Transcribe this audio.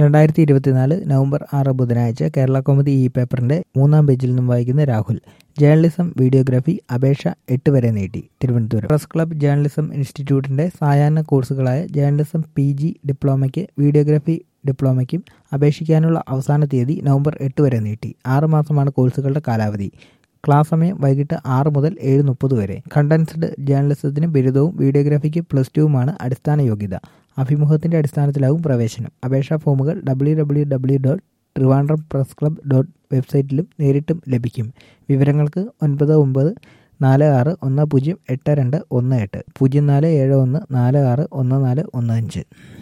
രണ്ടായിരത്തി ഇരുപത്തിനാല് നവംബർ ആറ് ബുധനാഴ്ച കേരള കൗമുദി ഈ പേപ്പറിന്റെ മൂന്നാം പേജിൽ നിന്നും വായിക്കുന്ന രാഹുൽ ജേർണലിസം വീഡിയോഗ്രാഫി അപേക്ഷ എട്ട് വരെ നീട്ടി തിരുവനന്തപുരം പ്രസ് ക്ലബ് ജേർണലിസം ഇൻസ്റ്റിറ്റ്യൂട്ടിന്റെ സായാഹ്ന കോഴ്സുകളായ ജേർണലിസം പി ജി ഡിപ്ലോമയ്ക്ക് വീഡിയോഗ്രാഫി ഡിപ്ലോമയ്ക്കും അപേക്ഷിക്കാനുള്ള അവസാന തീയതി നവംബർ എട്ട് വരെ നീട്ടി ആറ് മാസമാണ് കോഴ്സുകളുടെ കാലാവധി ക്ലാസ് സമയം വൈകിട്ട് ആറ് മുതൽ ഏഴ് മുപ്പത് വരെ കണ്ടൻസ്ഡ് ജേർണലിസത്തിന് ബിരുദവും വീഡിയോഗ്രാഫിക്ക് പ്ലസ് ടുവുമാണ് അടിസ്ഥാന യോഗ്യത അഭിമുഖത്തിന്റെ അടിസ്ഥാനത്തിലാകും പ്രവേശനം അപേക്ഷാ ഫോമുകൾ W W W dot Trivandrum press club dot വെബ്സൈറ്റിലും നേരിട്ടും ലഭിക്കും വിവരങ്ങൾക്ക് ഒൻപത് ഒമ്പത് നാല് ആറ് ഒന്ന് പൂജ്യം എട്ട് രണ്ട് ഒന്ന് എട്ട് പൂജ്യം നാല് ഏഴ് ഒന്ന് നാല് ആറ് ഒന്ന് നാല് ഒന്ന് അഞ്ച്